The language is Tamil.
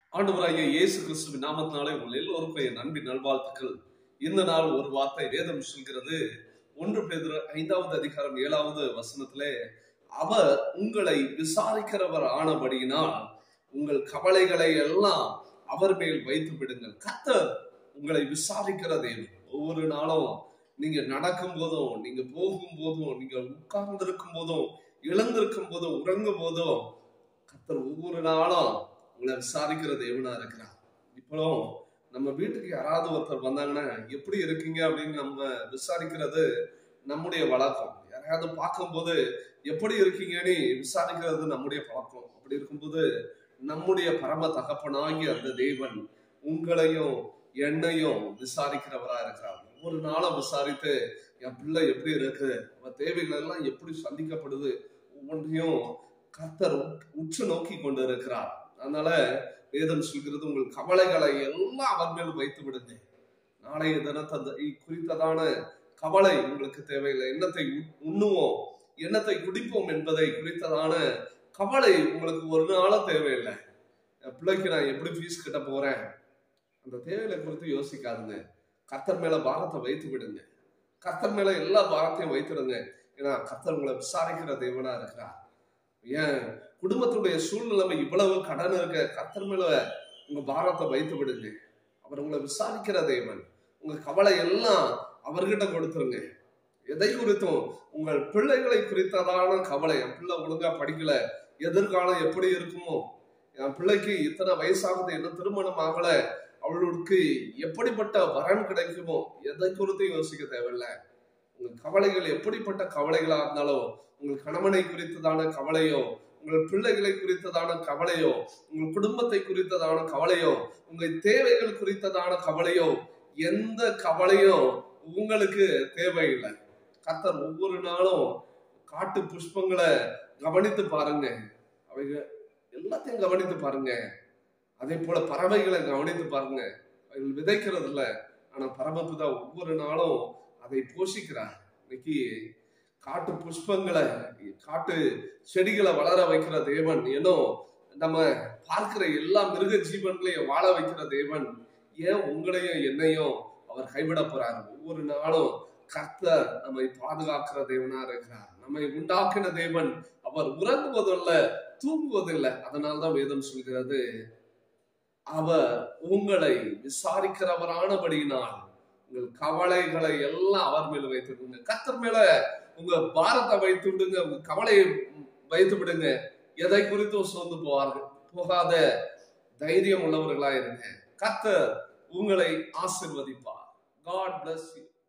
ஆண்டவராகிய இயேசு கிறிஸ்துவின் நாமத்தினாலே உங்கள் எல்லோருக்கும் என் அன்பின் நல்வாழ்த்துக்கள் இந்த நாள் ஒரு வார்த்தை வேதம் சொல்கிறது ஒன்று பேதுரு ஐந்தாவது அதிகாரம் ஏழாவது வசனத்திலே அவர் உங்களை விசாரிக்கிறவர் ஆனபடியினால் உங்கள் கவலைகளை எல்லாம் அவர் மேல் வைத்து விடுங்கள் கத்தர் உங்களை விசாரிக்கிற தேவன் ஒவ்வொரு நாளும் நீங்க நடக்கும் போதும் நீங்க போகும் போதும் நீங்க உட்கார்ந்து இருக்கும் போதும் இழந்திருக்கும் போதும் உறங்கும் போதும் கத்தர் ஒவ்வொரு நாளும் உங்களை விசாரிக்கிற தேவனா இருக்கிறார் இப்போ நம்ம வீட்டுக்கு யாராவது ஒருத்தர் வந்தாங்கன்னா எப்படி இருக்கீங்க அப்படின்னு நம்ம விசாரிக்கிறது நம்முடைய வழக்கம் யாரையாவது பார்க்கும்போது எப்படி இருக்கீங்கன்னு விசாரிக்கிறது நம்முடைய பழக்கம் அப்படி இருக்கும்போது நம்முடைய பரம தகப்பனாகி அந்த தேவன் உங்களையும் என்னையும் விசாரிக்கிறவரா இருக்கிறார் ஒவ்வொரு நாளும் விசாரித்து என் பிள்ளை எப்படி இருக்கு அவன் தேவைகள் எல்லாம் எப்படி சந்திக்கப்படுது ஒவ்வொன்றையும் கர்த்தர் உற்று நோக்கி கொண்டு இருக்கிறார் அதனால வேதம் சொல்கிறது உங்கள் கவலைகளை எல்லாம் அவர் மேல் வைத்து விடுங்க நாளைய தினத்தை குறித்ததான கவலை உங்களுக்கு தேவையில்லை எண்ணத்தை உண்ணுவோம் எண்ணத்தை குடிப்போம் என்பதை குறித்ததான கவலை உங்களுக்கு ஒரு நாளும் தேவையில்லை என் பிள்ளைக்கு நான் எப்படி ஃபீஸ் கட்ட போறேன் அந்த தேவைகளை குறித்து யோசிக்காதுங்க கத்தர் மேல பாரத்தை வைத்து விடுங்க கத்தர் மேல எல்லா பாரத்தையும் வைத்துடுங்க ஏன்னா கத்தர் உங்களை விசாரிக்கிற தேவனா இருக்கிறார் ஏன் குடும்பத்துடைய சூழ்நிலைமை இவ்வளவு கடன் இருக்க கத்தர் மேல உங்க பாரத்தை வைத்து விடுங்க அவர் உங்களை விசாரிக்கிற தேவன் உங்க கவலை எல்லாம் அவர்கிட்ட கொடுத்துருங்க எதை குறித்தும் உங்கள் பிள்ளைகளை குறித்ததான கவலை என் பிள்ளை ஒழுங்கா படிக்கல எதிர்காலம் எப்படி இருக்குமோ என் பிள்ளைக்கு இத்தனை வயசாகுது என்ன திருமணம் ஆகல அவளுக்கு எப்படிப்பட்ட வரன் கிடைக்குமோ எதை குறித்து யோசிக்க தேவையில்லை உங்கள் கவலைகள் எப்படிப்பட்ட கவலைகளா இருந்தாலும் உங்கள் கணவனை குறித்ததான கவலையோ உங்கள் பிள்ளைகளை குறித்ததான கவலையோ உங்கள் குடும்பத்தை குறித்ததான கவலையோ உங்கள் தேவைகள் குறித்ததான கவலையோ எந்த கவலையும் உங்களுக்கு தேவையில்லை கத்தர் ஒவ்வொரு நாளும் காட்டு புஷ்பங்களை கவனித்து பாருங்க அவைக எல்லாத்தையும் கவனித்து பாருங்க அதே போல பறவைகளை கவனித்து பாருங்க அவைகள் விதைக்கிறது இல்லை ஆனா பரமபிதா ஒவ்வொரு நாளும் அதை போஷிக்கிறார் இன்னைக்கு காட்டு புஷ்பங்களை காட்டு செடிகளை வளர வைக்கிற தேவன் ஏனோ நம்ம பார்க்கிற எல்லா மிருக ஜீவன்களையும் வாழ வைக்கிற தேவன் ஏன் உங்களையும் என்னையும் அவர் கைவிட போறார் ஒவ்வொரு நாளும் கர்த்தர் நம்மை பாதுகாக்கிற தேவனா இருக்கிறார் நம்மை உண்டாக்கின தேவன் அவர் உறங்குவதில்ல தூங்குவதில்லை அதனால்தான் வேதம் சொல்கிறது அவர் உங்களை விசாரிக்கிறவரானபடியினால் உங்கள் கவலைகளை எல்லாம் அவர் மேல வைத்துடுங்க கத்தர் மேல உங்க பாரத்தை வைத்து விடுங்க உங்க கவலையை வைத்து விடுங்க எதை குறித்தும் சோர்ந்து போவார்கள் போகாத தைரியம் உள்ளவர்களா இருங்க கத்தர் உங்களை ஆசிர்வதிப்பார் காட் பிளஸ் யூ